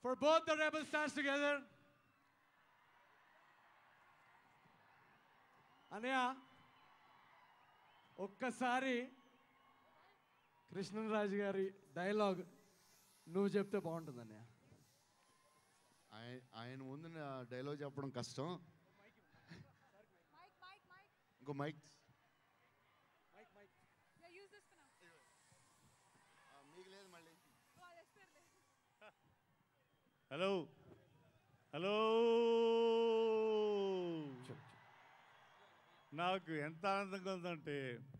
for both the rebel stars together. అనయ్య ఒక్కసారి కృష్ణరాజు గారి డైలాగ్ నువ్వు చెప్తే బాగుంటుంది అన్నయ్య ఆయన ఆయన ముందు నా డైలాగ్ చెప్పడం కష్టం Mike, Mike, Mike. ఇంకో mike Yeah, use this for now. మీకు లేదు మళ్ళీ Oh, that's fair. Hello hello నాకు ఎంత ఆనందంగా ఉందంటే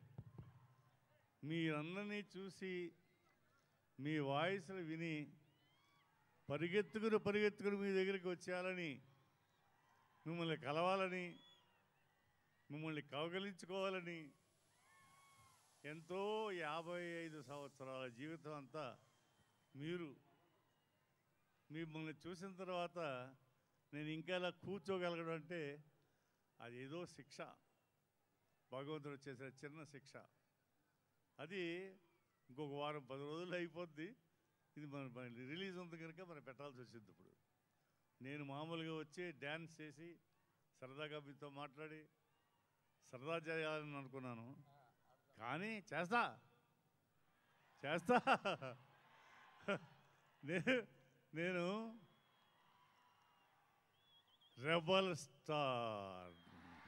మీరందరినీ చూసి మీ వాయిస్లు విని పరిగెత్తుకుని పరిగెత్తుకుని మీ దగ్గరికి వచ్చేయాలని మిమ్మల్ని కలవాలని మిమ్మల్ని కౌగలించుకోవాలని ఎంతో యాభై ఐదు సంవత్సరాల జీవితం అంతా మీరు మిమ్మల్ని చూసిన తర్వాత నేను ఇంకా ఇలా కూర్చోగలగడం అంటే అదేదో శిక్ష భగవంతుడు చేసిన చిన్న శిక్ష అది ఇంకొక వారం పది రోజులు అయిపోద్ది ఇది మన మన రిలీజ్ ఉంది కనుక మనం పెట్టాల్సి వచ్చింది ఇప్పుడు నేను మామూలుగా వచ్చి డ్యాన్స్ చేసి సరదాగా మీతో మాట్లాడి సరదా చేయాలని అనుకున్నాను కానీ చేస్తా చేస్తా నే- నేను రెబల్ స్టార్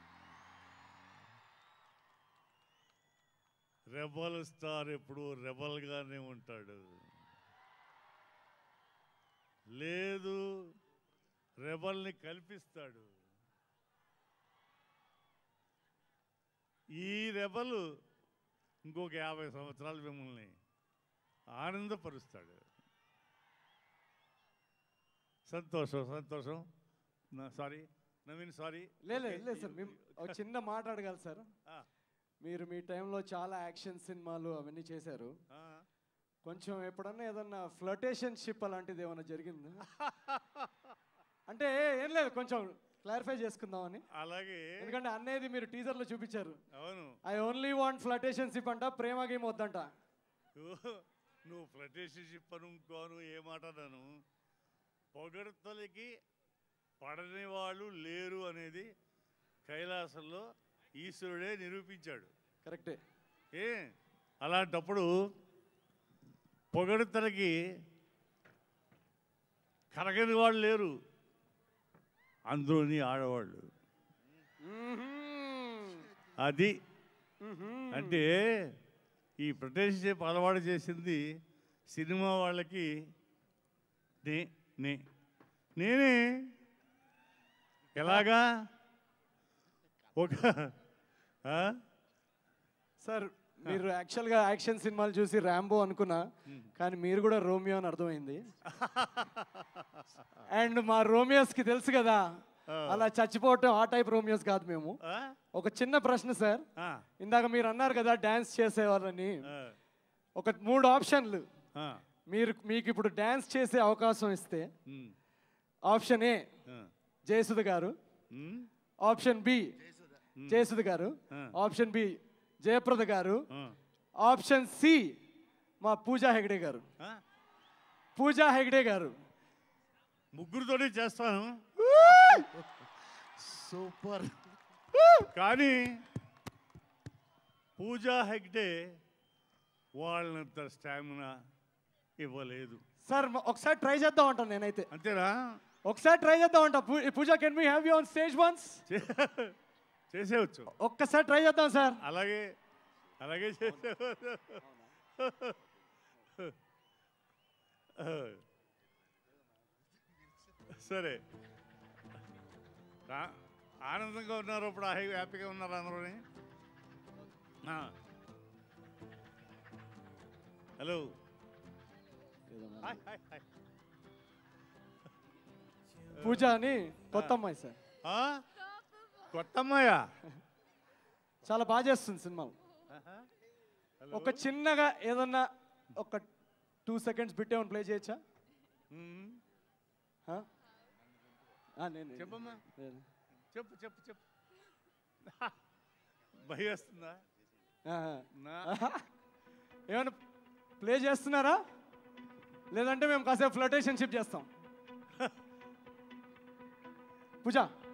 రెబల్ స్టార్ ఎప్పుడు రెబల్గానే ఉంటాడు లేదు రెబల్ని కల్పిస్తాడు ఈ రెబల్ ఇంకొక యాభై సంవత్సరాలు మిమ్మల్ని ఆనందపరుస్తాడు సంతోషం సంతోషం సారీ నవీన్ సారీ లేదు లేదు, లేదు సార్ మేము ఒక చిన్న మాట అడగాలి సార్ ఆ, మీరు మీ టైంలో చాలా యాక్షన్ సినిమాలు అవన్నీ చేశారు ఆ. కొంచెం ఎప్పుడన్నా ఏదన్నా ఫ్లటేషన్ షిప్ అలాంటిది ఏమైనా జరిగిందా అంటే ఏం లేదు కొంచెం క్లారిఫై చేసుకుందామని అలాగే ఎందుకంటే అన్నయ్యది మీరు టీజర్లో చూపించారు అవును I only want flirtation ship అంట ప్రేమ గేమ్ వద్దంట నువ్వు నువ్వు ఫ్లటేషన్షిప్ అని ఇంకోను ఏ మాట అన్నాను పొగడ్తలకి పడని వాళ్ళు లేరు అనేది కైలాసంలో ఈశ్వరుడే నిరూపించాడు కరెక్టే ఏ అలాంటప్పుడు పొగడ్తలకి కరగని వాళ్ళు లేరు అందులోని ఆడవాళ్ళు అది అంటే ఈ ప్రొటెక్షన్షిప్ అలవాటు చేసింది సినిమా వాళ్ళకి నే నే నేనే ఎలాగా ఒక ఆ? సార్ మీరు యాక్చువల్గా యాక్షన్ సినిమాలు చూసి ర్యాంబో అనుకున్నా కానీ మీరు కూడా రోమియో అని అర్థమైంది అండ్ మా రోమియోస్కి తెలుసు కదా అలా చచ్చిపోవటం ఆ టైప్ రోమియోస్ కాదు మేము ఆ? ఒక చిన్న ప్రశ్న సార్ ఆ, ఇందాక మీరు అన్నారు కదా డ్యాన్స్ చేసేవారని ఆ, ఒక మూడు ఆప్షన్లు ఆ, మీరు మీకు ఇప్పుడు డ్యాన్స్ చేసే అవకాశం ఇస్తే ఉమ్, ఆప్షన్ ఏ ఆ, జయసుధ గారు ఉమ్, ఆప్షన్ బి జయసుధ గారు ఆ. ఆప్షన్ బి జయప్రద గారు ఆ, ఆప్షన్ సి మా పూజా హెగ్డే గారు ఆ? పూజా హెగ్డే గారు ముగ్గురితోనే చేస్తాను సూపర్ కానీ పూజా హెగ్డే వాళ్ళంత స్టామినా ఇవ్వలేదు సార్ మ- ఒకసారి ట్రై చేద్దాం అంటాను నేనైతే అంతేనా ఒకసారి ట్రై చేద్దాం అంట పూ- Pooja can we have you on stage once చే- చేసేవచ్చు ఒక్కసారి ట్రై చేద్దాం సార్ అలాగే అలాగే చేసేవచ్చు సరే ఆ- ఆనందంగా ఉన్నారు ఇప్పుడు హై హ్యాపీగా ఉన్నారు అందరూ hello hi hi hi Pooja అని కొత్త అమ్మాయి సార్ ఆ? కొత్త అమ్మాయా చాలా బాగా చేస్తుంది సినిమాలు ఒక చిన్నగా ఏదన్నా ఒక టూ సెకండ్స్ బిట్ ఏమైనా ప్లే చేయొచ్చా ఉమ్. ఆ? ఆ, నేను చెప్పమ్మా నేను. చెప్పు చెప్పు చెప్పు భయం వస్తుందా ఆ, నా ఆ. ఏమైనా ప్లే చేస్తున్నారా లేదంటే మేము కాసేపు ఫ్లటేషన్షిప్ చేస్తాం పూజ